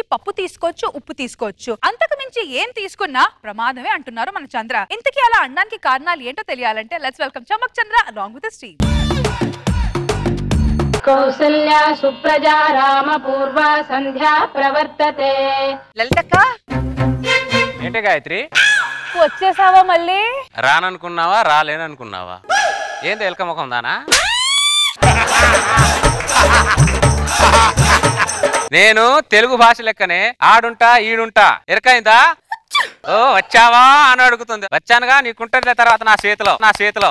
పప్పు తీసుకోవచ్చు ఉప్పు తీసుకోవచ్చు అంతకు మించి ఏం తీసుకున్నా ప్రమాదమే అంటున్నారు మన చంద్ర ఇంతకీ అలా అనడానికి కారణాలు ఏంటో తెలియాలంటే let's welcome Chammak Chandra along with Steve Kausalya సుప్రజా రామ పూర్వ సంధ్యా ప్రవర్తతే లలితక్క ఏంటి గాయత్రి వచ్చేసావా మళ్ళీ రాననుకున్నావా రాలేననుకున్నావా ఏంది ఎలక ముఖం దానా నేను తెలుగు భాష లెక్కనే ఆడుంటా ఈడుంటా ఎరకైందా ఓ వచ్చావా అని అడుగుతుంది వచ్చానుగా నీకుంటుంది తర్వాత నా చేతిలో నా చేతిలో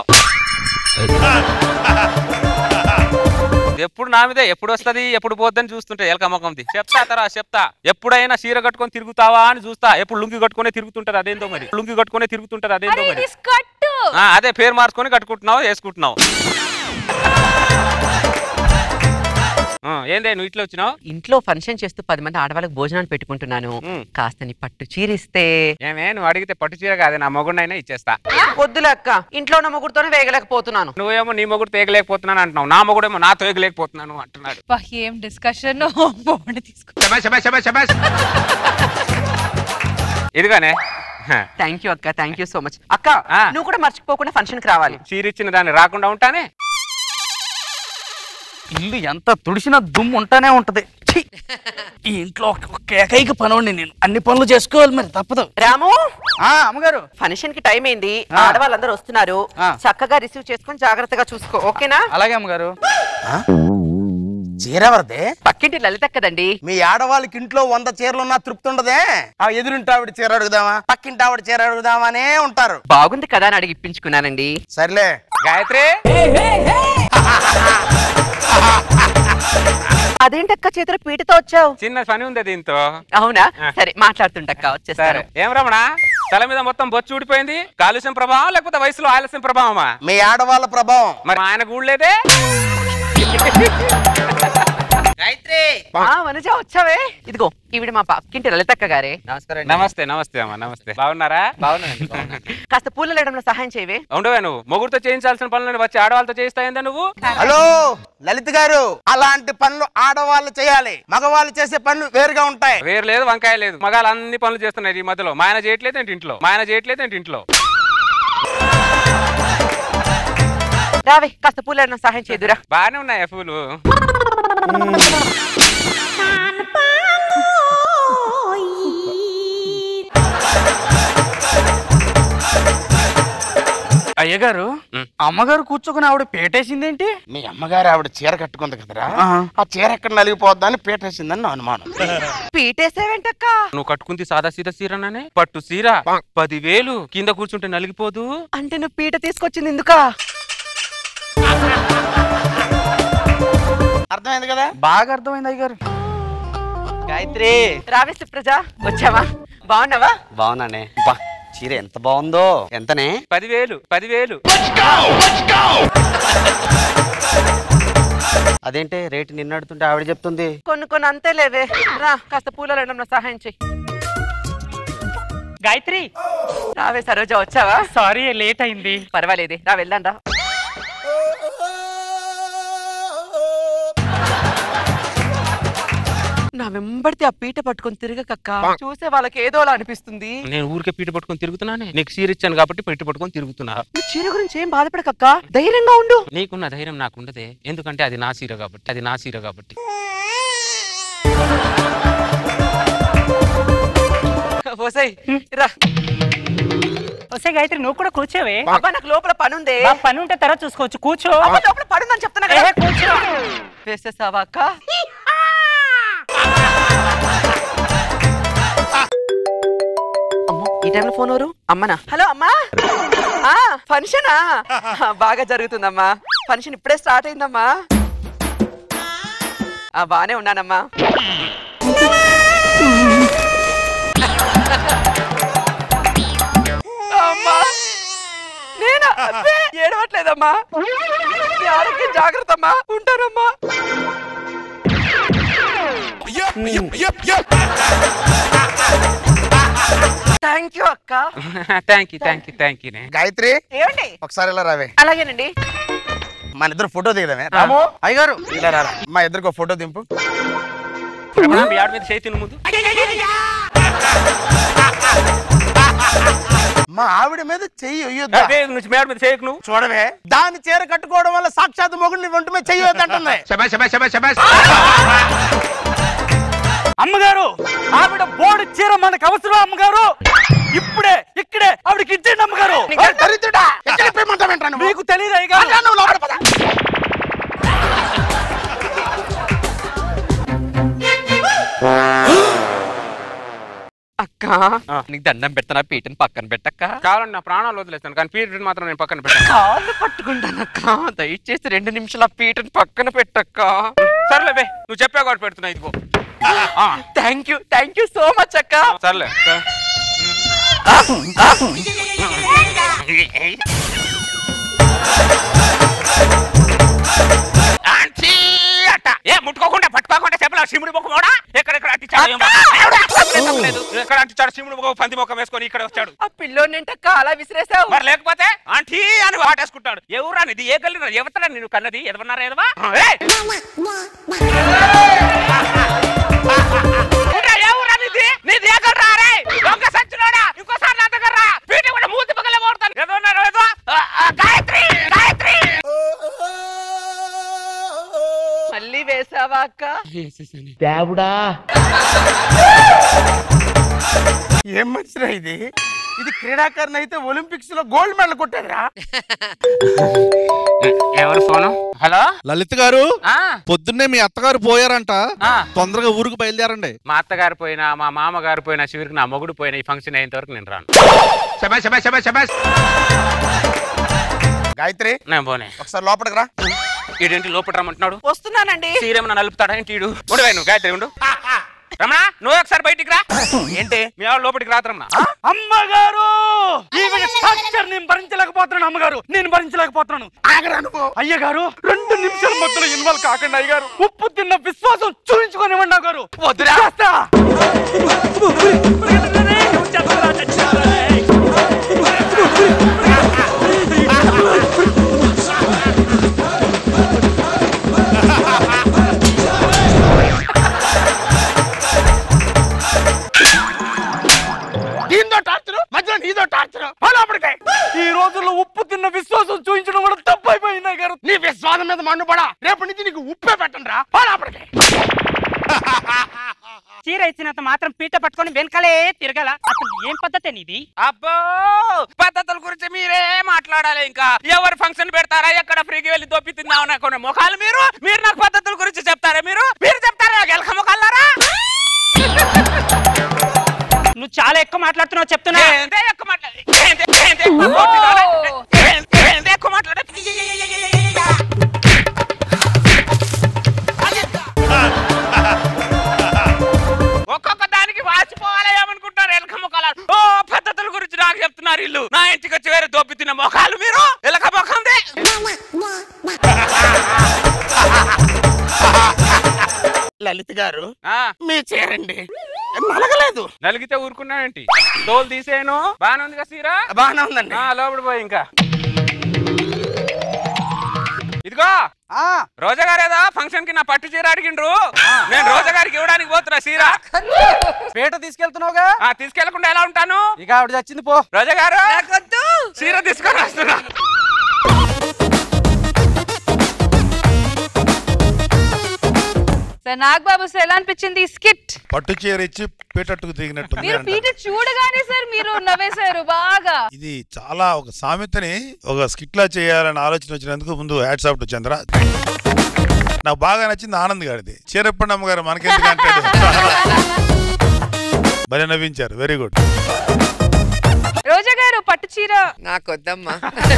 ఎప్పుడు నా మీదే ఎప్పుడు వస్తది ఎప్పుడు పోద్దని చూస్తుంటే ఎలక ముఖంది చెప్తా తర్వాత చెప్తా ఎప్పుడైనా చీర కట్టుకొని తిరుగుతావా అని చూస్తా ఎప్పుడు లుంగి కట్టుకొని తిరుగుతుంటది అదేందో మరి లుంగి కట్టుకొని తిరుగుతుంటది అదేందో అరే మరి ఇది స్కర్ట్ ఆ, అదే పేరు మార్చుకొని కట్టుకుంటున్నావు వేసుకుంటున్నావు ఆ, ఏందే నువ్వు ఇట్లా వచ్చినావు ఇంట్లో ఫంక్షన్ చేస్తూ పది మంది ఆడవాళ్ళకి భోజనాలు పెట్టుకుంటున్నాను ఉమ్. కాస్త నీ పట్టు చీరిస్తే ఏమే నువ్వు అడిగితే పట్టు చీర కాదే నా మొగుడినైనా ఇచ్చేస్తా వద్దులే అక్క ఇంట్లో ఉన్న ముగ్గురుతోనే వేగలేకపోతున్నాను నువ్వేమో నీ మొగుడు తేగలేకపోతున్నాను అంటున్నావు నా మొగుడేమో నా తోయగలేకపోతున్నాను అంటున్నాడు అబ్బా, ఏం డిస్కషన్ బోర్డు తీసుకో ఇదిగానే హ, థ్యాంక్ యూ అక్క థ్యాంక్ యూ సో మచ్ అక్క ఆ. నువ్వు కూడా మర్చిపోకుండా ఫంక్షన్ కి రావాలి చీర ఇచ్చిన దాన్ని రాకుండా ఉంటానే ఇల్లు ఎంత తుడిసినా దుమ్ము ఉంటానే ఉంటది ఛీ! ఈ ఇంట్లో ఒక ఒక ఏకైక పనోడిని నేను అన్ని పనులు చేసుకోవాలి మరి తప్పదు రాము ఆ అమ్మగారు ఫంక్షన్ కి టైం అయింది ఆ. ఆడవాళ్ళందరూ వస్తున్నారు ఆ. చక్కగా రిసీవ్ చేసుకొని జాగ్రత్తగా చూసుకో ఓకేనా అలాగే అమ్మగారు చీరెవరదే పక్కింటి లలిత కదండి మీ ఆడవాళ్ళకి ఇంట్లో వంద చీరలున్నా తృప్తి ఉండదే ఆ ఎదురింటి ఆవిడ చీర అడుగుదామా పక్కింటి ఆవిడ చీర అడుగుదామనే ఉంటారు బాగుంది కదా అని అడిగి ఇప్పించుకున్నానండి సర్లే గాయత్రి అదేంటక్క చేతులు పీటతో వచ్చావు చిన్న పని ఉంది దీంతో అవునా ఆ. సరే మాట్లాడుతుంటక్క సరే వచ్చేస్తారు ఏం రమణ తల మీద మొత్తం బొచ్చు ఊడిపోయింది కాలుష్యం ప్రభావం లేకపోతే వయసులో ఆలస్యం ప్రభావమా మీ ఆడవాళ్ళ ప్రభావం మరి మా ఆయన గూళ్ళేదే ఆ, వనజ వచ్చావే ఇదిగో ఈవిడ మా పక్కింటి లలితక్క గారే నమస్కారం నమస్తే నమస్తే అమ్మా నమస్తే బాగున్నారా బాగున్నానండి కాస్త పూలు లేడంలో సహాయం చేయవే ఉండవే నువ్వు మొగుడుతో చేయించాల్సిన పనులను వచ్చి ఆడవాళ్ళతో చేయిస్తాయిందా నువ్వు హలో లలిత్ గారు అలాంటి పనులు ఆడవాళ్ళు చేయాలి మగవాళ్ళు చేసే పనులు వేరుగా ఉంటాయి వేరు లేదు వంకాయ లేదు మగాళ్ళు అన్ని పనులు చేస్తున్నాయి ఈ మధ్యలో మా ఆయన చేయట్లేదు ఏంటి ఇంట్లో మా ఆయన చేయట్లేదు ఏంటి ఇంట్లో రావే కాస్త పూలు లేడం సహాయం చేయదురా బాగానే ఉన్నాయి పూలు అయ్యగారు ఉమ్. అమ్మగారు కూర్చోకుని ఆవిడ పేటేసిందేంటి మీ అమ్మగారు ఆవిడ చీర కట్టుకుంది కదరా ఆహా. ఆ చీర ఎక్కడ నలిగిపోద్దని పీటేసిందని నా అనుమానం పీటేసేవేంటక్క నువ్వు కట్టుకుంది సాదా సీదా సీరనానే పట్టు సీర పదివేలు కింద కూర్చుంటే నలిగిపోదు అంటే నువ్వు పీట తీసుకొచ్చింది ఎందుకా అర్థమైంది కదా బాగా అర్థమైంది అయ్యగారు గాయత్రి రావే సుప్రజ వచ్చావా బాగున్నావా బాగున్నానే బా చీర ఎంత బాగుందో ఎంతనే పదివేలు పదివేలు అదేంటే రేటు నిన్న అడుగుతుంటే ఆవిడ చెప్తుంది కొన్ని కొన్ని అంతే లేవే రా కాస్త పూల లేడంలో సహాయం చెయ్యి గాయత్రి రావే సరోజ వచ్చావా సారీ లేట్ అయింది పర్వాలేదే రా వెళ్దాం రా నా వెంబడితే ఆ పీట పట్టుకొని తిరగకక్క చూసే వాళ్ళకి ఏదోలా అనిపిస్తుంది నేను ఊరికే పీట పట్టుకొని తిరుగుతున్నానే నీకు సీర ఇచ్చాను కాబట్టి పీట పట్టుకొని తిరుగుతున్నా నువ్వు చీర గురించి ఏం బాధపడకక్క ధైర్యంగా ఉండు నీకున్న ధైర్యం నాకుండదే ఎందుకంటే అది నా సీర కాబట్టి అది నా సీర కాబట్టి ఓసై రా వస్తే గాయత్రి నువ్వు కూడా కూర్చోవే అబ్బా నాకు లోపల పని ఉందే బా పని ఉంటే తర్వాత చూసుకోవచ్చు కూర్చో అబ్బా, లోపల పని ఉందని చెప్తున్నా ఏ, కదా కూర్చో వేసేసావా అక్క అమ్మో ఈ టైంలో ఫోన్ ఎవరు అమ్మనా హలో అమ్మా ఆ ఫంక్షనా ఆ, బాగా జరుగుతుందమ్మా ఫంక్షన్ ఇప్పుడే స్టార్ట్ అయిందమ్మా ఆ బానే ఉన్నానమ్మా అమ్మా నేనా అబ్బే, ఏడవట్లేదమ్మా నీ ఆరోగ్యం జాగ్రత్త అమ్మా ఉంటానమ్మా థ్యాంక్ యూ అక్క thank you thank you thank you Gayatri ఏమండి ఒకసారి ఇలా రావే అలాగేనండి మన ఇద్దరు ఫోటో దిగదామే రాము అయ్యగారు ఇలా రారా మా ఇద్దరికి ఒక ఫోటో దింపు రమణ, మీ ఆడ మీద చేయి తిను ముందు మా ఆవిడ మీద చెయ్యి అయ్యొద్దా అదే నుంచి మేడ మీద చేయకు నువ్వు చూడవే దాని చీర కట్టుకోవడం వల్ల సాక్షాత్ మొగుడిని ఒంటి మీద చెయ్యొద్దంటుంది అమ్మగారు ఆవిడ బోర్డు చీర మనకు అవసరం అమ్మగారు ఇప్పుడే ఇక్కడే ఆవిడకి ఇచ్చేయండి అమ్మగారు దరిద్రుడా ఎక్కడ ఇప్పమంటావేంట్రా నువ్వు? మీకు తెలియదు అయ్యగారు అయ్యా, నువ్వు లోపల పద. అక్క ఆ. నీకు దండం పెడతానా పీటని పక్కన పెట్టక్క కావాలండి నా ప్రాణాలు వదిలేస్తాను కానీ పీరియడ్ మాత్రం నేను పక్కన పెట్టాను కాళ్ళు పట్టుకుంటానక్క దయచేసి రెండు నిమిషాలు ఆ పీటని పక్కన పెట్టక్క సర్లే బే నువ్వు చెప్పా కాబట్టి పెడుతున్నా ఇదిగో ఆ, thank you thank you so much అక్క సర్లే ఆంటీ అట్ట. ఏ ముట్టుకోకుండా పట్టుకోకుండా చెప్పలా శివుడి ముఖం కూడా ఎక్కడెక్కడ అంటించాడు ఏమో. ఎవడు అట్లా లేదు. ఎక్కడ అంటించాడు శివుడి ముఖం పంది ముఖం వేసుకొని ఇక్కడ వచ్చాడు ఆ పిల్లోని ఏంటక్క అలా విసిరేసావు మరి లేకపోతే ఆంటీ అని వాటేసుకుంటాడు ఎవరు అనేది ఏ గల్లి ఎవతరా నేను కన్నది ఎదవన్నారా ఎదవా ఏయ్! ఉన్నా, ఏ ఊరా నీది? నీది ఏ గల్రా రే? దొంగ సచ్చినోడా? ఇంకోసారి నా దగ్గర రా. పీట కూడా మూతి పగల కొడతాను. ఎదవన్నారా ఎదవా? ఆ, ఆ, గాయత్రి గాయత్రి మళ్ళీ వేసావా అక్క ఏం మనిషిరా ఇది ఇది క్రీడాకారుని అయితే ఒలింపిక్స్ లో గోల్డ్ మెడల్ కొట్టారా ఎవరు ఫోను హలో లలిత్ గారు ఆ పొద్దున్నే మీ అత్తగారు పోయారంట ఆ. తొందరగా ఊరికి బయలుదేరండి మా అత్తగారు పోయినా మా మామగారు పోయినా చివరికి నా మొగుడు పోయినా ఈ ఫంక్షన్ అయ్యేంత వరకు నేను రాను గాయత్రి నేను పోనీ ఒకసారి లోపలికి రా ఈడేంటి లోపల రమ్మంటున్నాడు వస్తున్నానండి సీరేమన్నా నలుపుతాడా ఏంటి ఈడు ఉండవే నువ్వు గాయత్రి ఉండు రమణ నువ్వు ఒకసారి బయటికి రా ఏంటి మీ ఆవిడ లోపలికి రాదు రమణ అమ్మగారు ఈవిడ టార్చర్ నేను భరించలేకపోతున్నాను అమ్మగారు నేను భరించలేకపోతున్నాను ఆగరా నువ్వు అయ్యగారు రెండు నిమిషాల మధ్యలో ఇన్వాల్వ్ కాకండి అయ్యగారు ఉప్పు తిన్న విశ్వాసం చూపించుకొని గారు వద్దురా చేస్తా. దీంతో టార్చర్ మధ్యలో నీదో టార్చర్ లోపలికి ఈ రోజుల్లో ఉప్పు తిన్న విశ్వాసం చూపించడం కూడా తప్పు అయిపోయింది అయ్యగారు నీ విశ్వాసం మీద మన్నుపడా రేపటి నుంచి నీకు ఉప్పే పెట్టండి రా లోపలికి చీర ఇచ్చినంత మాత్రం పీట పట్టుకొని వెనకాలే తిరగల అసలు ఏం పద్ధతి నీది అబ్బో పద్ధతుల గురించి మీరే మాట్లాడాలి ఇంకా ఎవరు ఫంక్షన్ పెడతారా ఎక్కడ ఫ్రీకి వెళ్ళి దొప్పి తిందామని కొన్ని ముఖాలు మీరు మీరు నాకు పద్ధతుల గురించి చెప్తారా మీరు మీరు చెప్తారా నాకు ఎలక ముఖాలారా నువ్వు చాలా ఎక్కువ మాట్లాడుతున్నావు చెప్తున్నా ఏందే ఎక్కువ మాట్లాడే ఏందే ఏందే ఎక్కువ కొట్టినారా? ఏందే ఏందే ఎక్కువ మాట్లాడే ఒక్కొక్క దానికి వాసిపోవాలి ఏమనుకుంటారు ఎలక ముఖాలు ఓ పద్ధతుల గురించి నాకు చెప్తున్నారు ఇల్లు నా ఇంటికి వచ్చి వేరే దొప్పి తిన్న ముఖాలు మీరు ఎలక ముఖంది లలిత్ గారు ఆ, మీ చీరండి నలగలేదు నలిగితే ఊరుకున్నావేంటి తోలు తీసేను బానే ఉంది కదా సీరా బాగానే ఉందండి ఆ, లోపల పోయి ఇంకా ఇదిగో ఆ, రోజా గారు ఏదో ఫంక్షన్ కి నా పట్టు చీర అడిగిండ్రు నేను రోజా గారికి ఇవ్వడానికి పోతున్నా చీర పీట తీసుకెళ్తున్నావుగా ఆ, తీసుకెళ్లకుండా ఎలా ఉంటాను ఇక ఆవిడ చచ్చింది పో రోజా గారు చీర తీసుకొని వస్తున్నా సార్ నాగబాబు సార్ ఎలా అనిపించింది ఈ స్కిట్ పట్టు చీర ఇచ్చి పీటట్టుకు దిగినట్టు మీరు పీట చూడగానే సార్ మీరు నవ్వేశారు బాగా ఇది చాలా ఒక సామెతని ఒక స్కిట్ లా చేయాలని ఆలోచన వచ్చినందుకు ముందు హ్యాట్స్ ఆఫ్ టు చంద్ర నాకు బాగా నచ్చింది ఆనంద్ గారిది చీరప్పండమ్మ గారు మనకెందుకంటే భలే నవ్వించారు వెరీ గుడ్ రోజా గారు పట్టు చీర నాకు వద్దమ్మా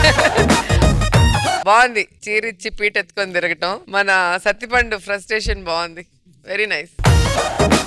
బాగుంది చీరిచ్చి పీట ఎత్తుకొని తిరగటం మన సత్తిపండు ఫ్రస్ట్రేషన్ బాగుంది వెరీ నైస్